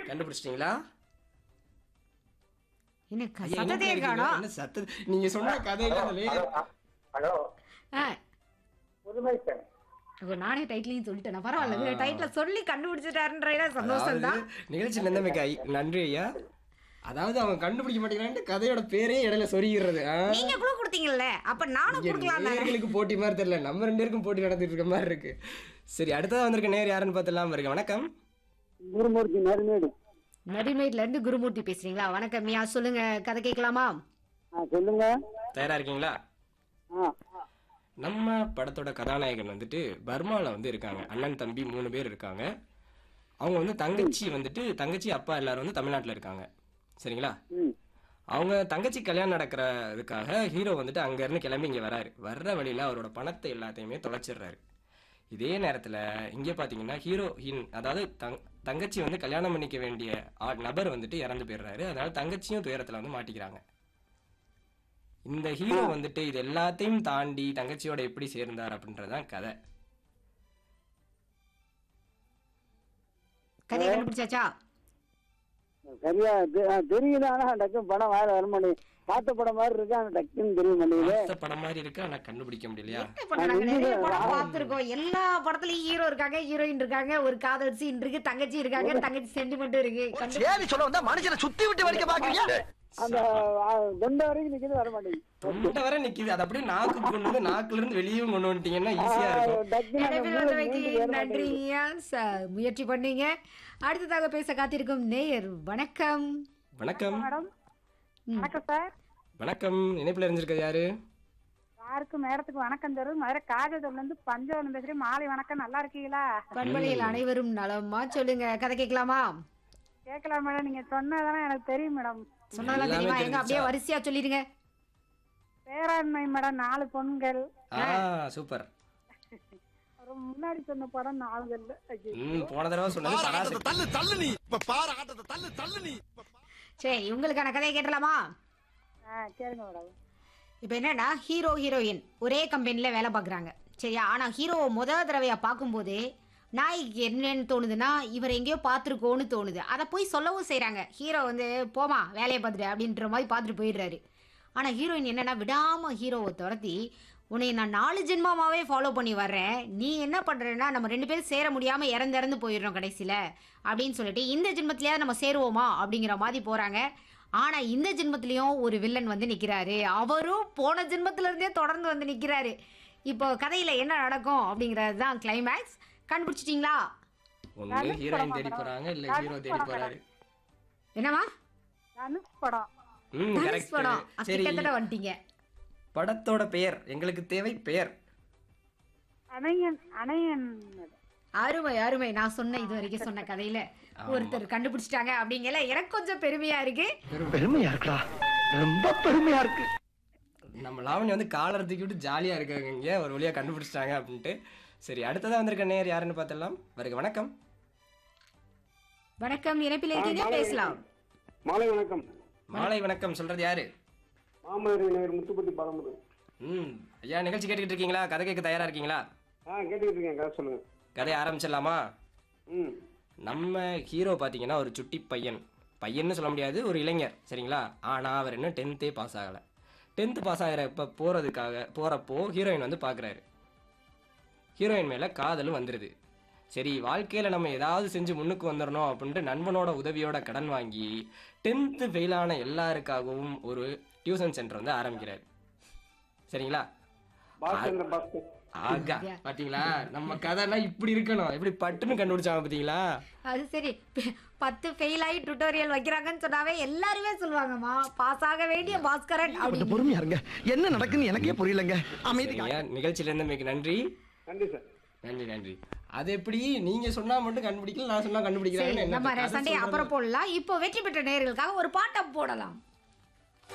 கண்டுபிடிச்சிட்டீங்களா என்ன ஐயா, என்ன சத்தத்தையே பண்ணிருக்கீங்க? காணோம் என்ன சத்தம் நீங்க சொன்ன கதையில அந்த லேடி ஹலோ ஆ, புதுமை பெண் இப்போ நானே டைட்டிலையும் சொல்லிட்டேன் பரவாயில்ல டைட்டில் சொல்லி கண்டுபிடிச்சிட்டாருன்ற சந்தோஷம் தான் அதாவது நிகழ்ச்சி நந்தமைக்கு ஐ- நன்றி ஐயா அதாவது அவங்க கண்டுபிடிக்க மாட்டேங்கிறான்ட்டு கதையோட பேரே இடையில சொருகிறது ஆ? நீங்க குழு கொடுத்தீங்கல்ல அப்ப நானும் இங்க கொடுக்கலாம் தானே நேயர்களுக்கு போட்டி மாதிரி தெரியல நம்ம ரெண்டு பேருக்கும் போட்டி நடந்துட்டு இருக்க மாதிரி இருக்கு சரி அடுத்ததா வந்திருக்க நேர் யாருன்னு பார்த்துலாம் இருக்கு வணக்கம் குருமூர்த்தி நறுமேடு நடிமேட்ல இருந்து குருமூர்த்தி பேசுறீங்களா வணக்கம் மியா சொல்லுங்க கதை கேட்கலாமா ஆ சொல்லுங்க தயாரா இருக்கீங்களா ஆ நம்ம படத்தோட கதாநாயகன் வந்துட்டு பர்மாவில் வந்து இருக்காங்க அண்ணன் தம்பி மூணு பேர் இருக்காங்க அவங்க வந்து தங்கச்சி வந்துட்டு தங்கச்சி அப்பா எல்லாரும் வந்து தமிழ்நாட்டில் இருக்காங்க சரிங்களா ம் அவங்க தங்கச்சி கல்யாணம் நடக்கிறதுக்காக ஹீரோ வந்துட்டு அங்கேருந்து கிளம்பி இங்கே வராரு வர்ற வழியில் அவரோட பணத்தை எல்லாத்தையுமே தொலைச்சிடுறாரு இதே நேரத்தில் இங்கே பார்த்தீங்கன்னா ஹீரோயின் அதாவது தங் தங்கச்சி வந்து கல்யாணம் பண்ணிக்க வேண்டிய ஆ- நபர் வந்துட்டு இறந்து போயிடுறாரு அதனால தங்கச்சியும் துயரத்தில் வந்து மாட்டிக்கிறாங்க இந்த ஹீரோ வந்துட்டு இது எல்லாத்தையும் தாண்டி தங்கச்சியோட எப்படி சேர்ந்தார் அப்படின்றதான் கதை கதையை கண்டுபிடிச்சாச்சா சரியா தெ- ஆ, தெரியுது ஆனா டக்குன்னு படம் வேற வர மாட்டேங்குது பார்த்த படம் மாதிரி இருக்கு ஆனா டக்குன்னு தெரிய மாட்டேங்குது பார்த்த படம் மாதிரி இருக்கு ஆனா கண்டுபிடிக்க முடியலையா என்ன பண்றாங்க நிறைய படம் பார்த்திருக்கோம் எல்லா படத்துலயும் ஹீரோ இருக்காங்க ஹீரோயின் இருக்காங்க ஒரு காதல் சீன் இருக்கு தங்கச்சி இருக்காங்க தங்கச்சி சென்டிமெண்ட் இருக்கு கண்டு- சேரி சொல்ல வந்தா மனுஷனை சுத்தி விட்டு வடிக்க பாக்குறியா அந்த ஆ, தொண்டை வரைக்கும் நிக்குது வர மாட்டேங்குது தொண்டை வரை நிக்குது அது அப்படியே நாக்கு கொண்டு வந்து நாக்குல இருந்து வெளியும் கொண்டு வந்துட்டீங்கன்னா ஈஸியா இருக்கும் டக்குன்னு அந்த இணைப்பில் மூளை வந்தமைக்கு மீண்டு ஏற நன்றி மாட்டேங்குது. ஐயா. ச- முயற்சி பண்ணீங்க அடுத்ததாக பேச காத்திருக்கும் நேயர் வணக்கம் வணக்கம் வணக்கம் சார் வணக்கம் இணைப்புல இருந்திருக்கிறது யாரு யாருக்கும் மேடத்துக்கு வணக்கம் தரும் மதுரை காஜதூர்ல இருந்து பஞ்சவரம் பேசுறேன் மாலை வணக்கம் நல்லா இருக்கீங்களா பண்பலையில் அனைவரும் நலமா சொல்லுங்க கதை கேட்கலாமா கேட்கலாம் மேடம் நீங்க சொன்னதானே எனக்கு தெரியும் மேடம் சொன்னாலும் எல்லாமே தெரியுமா எங்க அப்படியே தெரிஞ்சுச்சா? வரிசையா வரிசையா சொல்லிடுங்க பேராண்மை மேடம் நாலு பொண்கள் ஆ சூப்பர் அப்புறம் முன்னாடி சொன்ன படம் நாலு ஐயோ. ம் போன தடவை சொன்னது சராசரி தள்ளு தள்ளு நீ இப்ப பாரு ஆட்டத்தை தள்ளு தள்ளு நீ சரி உங்களுக்கான கதையை கேட்டலாமா ஆ கேளுங்க மேடம் இப்போ என்னன்னா ஹீரோ ஹீரோயின் ஒரே கம்பெனியில் வேலை பார்க்குறாங்க சரியா ஆனால் ஹீரோவை முத தடவையாக பார்க்கும்போதே நாய்க்கு என்னன்னு தோணுதுன்னா இவர் எங்கேயோ பார்த்துருக்கோன்னு தோணுது அதை போய் சொல்லவும் செய்கிறாங்க ஹீரோ வந்து போமா வேலையை பார்த்துட்டு அப்படின்ற மாதிரி பார்த்துட்டு போயிடுறாரு ஆனால் ஹீரோயின் என்னன்னா விடாமல் ஹீரோவை துரத்தி உன்னை நான் நாலு ஜென்மாவே ஃபாலோ பண்ணி வர்றேன் நீ என்ன பண்ணுறேன்னா நம்ம ரெண்டு பேரும் சேர முடியாமல் இறந்து இறந்து போயிடுறோம் கடைசியில் அப்படின்னு சொல்லிட்டு இந்த ஜென்மத்திலேயாவது நம்ம சேருவோமா அப்படிங்கிற மாதிரி போகிறாங்க ஆனால் இந்த ஜென்மத்திலையும் ஒரு வில்லன் வந்து நிற்கிறாரு அவரும் போன ஜென்மத்துல இருந்தே தொடர்ந்து வந்து நிற்கிறாரு இப்போ கதையில் என்ன நடக்கும் அப்படிங்கிறது தான் கிளைமேக்ஸ் கண்டுபிடிச்சிட்டிங்களா ஒண்ணு ஹீரோயின் தேடி போறாங்க இல்ல ஹீரோ தேடி போறாரு என்னம்மா தனுஷ் படம் ம் தனுஷ் கரெக்ட் படம் சரி கிட்டத்தட்ட வந்துட்டீங்க படத்தோட பெயர் எங்களுக்கு தேவை பெயர் அணையன் அணையன் மேடம் அருமை அருமை நான் சொன்ன இது வரைக்கும் சொன்ன கதையில ஒருத்தர் கண்டுபிடிச்சிட்டாங்க அப்படிங்கல எனக்கு கொஞ்சம் பெருமையா இருக்கு பெருமையா இருக்குடா ரொம்ப பெருமையா இருக்கு நம்ம லாவணி வந்து காலர் தூக்கி விட்டு ஜாலியா இருக்காங்க இங்க ஒரு வழியா கண்டுபிடிச்சிட்டாங்க அப்படின்ட்டு சரி அடுத்ததா வந்திருக்க நேர் யாருன்னு பார்த்தலாம் வருக வணக்கம் வணக்கம் இணைப்பில் இருக்கீங்க பேசலாம் மாலை வணக்கம் மாலை வணக்கம் சொல்றது யாரு மாமதுரை நகர் முத்துப்பட்டி பாலமுரு ம் ஐயா நிகழ்ச்சி கேட்டுக்கிட்டு இருக்கீங்களா கதை கேட்க தயாரா இருக்கீங்களா ஆ கேட்டுக்கிட்டு இருக்கேன் கதை சொல்லுங்க கதையை ஆரம்பிச்சிடலாமா ம் நம்ம ஹீரோ பார்த்தீங்கன்னா ஒரு சுட்டி பையன் பையன்னு சொல்ல முடியாது ஒரு இளைஞர் சரிங்களா ஆனால் அவர் இன்னும் டென்த்தே பாஸ் ஆகலை டென்த்து பாஸ் ஆகிறப்ப போகிறதுக்காக போகிறப்போ ஹீரோயின் வந்து பார்க்குறாரு ஹீரோயின் மேலே காதலும் வந்துடுது சரி வாழ்க்கையில் நம்ம ஏதாவது செஞ்சு முன்னுக்கு வந்துடணும் அப்படின்ட்டு நண்பனோட உதவியோட கடன் வாங்கி டென்த்து ஃபெயிலான எல்லாருக்காகவும் ஒரு டியூஷன் சென்டர் வந்து ஆரம்பிக்கிறார் சரிங்களா பாஸ்கர் பாஸ்கர் ஆகா பாத்தீங்களா நம்ம கதைனா இப்படி இருக்கணும் எப்படி பட்டுன்னு கண்டுபிடிச்சாங்க பாத்தீங்களா அது சரி ப- பத்து ஃபெயில் ஆகி டுட்டோரியல் வைக்கிறாங்கன்னு சொன்னாவே எல்லாருமே சொல்லுவாங்கம்மா பாஸ் ஆக வேண்டிய பாஸ்கரன் அப்படின்னு பொறுமையா இருங்க என்ன நடக்குன்னு எனக்கே புரியலங்க அமைதி சரிங்க நிகழ்ச்சியில இருந்து மிக நன்றி நன்றி சார் நன்றி நன்றி அது எப்படி நீங்க சொன்னா மட்டும் கண்டுபிடிக்கல நான் சொன்னா சரி கண்டுபிடிக்கிறாங்கன்னு என்ன நம்ம கதை சண்டே சொல்றது? அப்புறம் போடலாம் இப்போ வெற்றி பெற்ற நேயர்களுக்காக ஒரு பாட்டை போடலாம்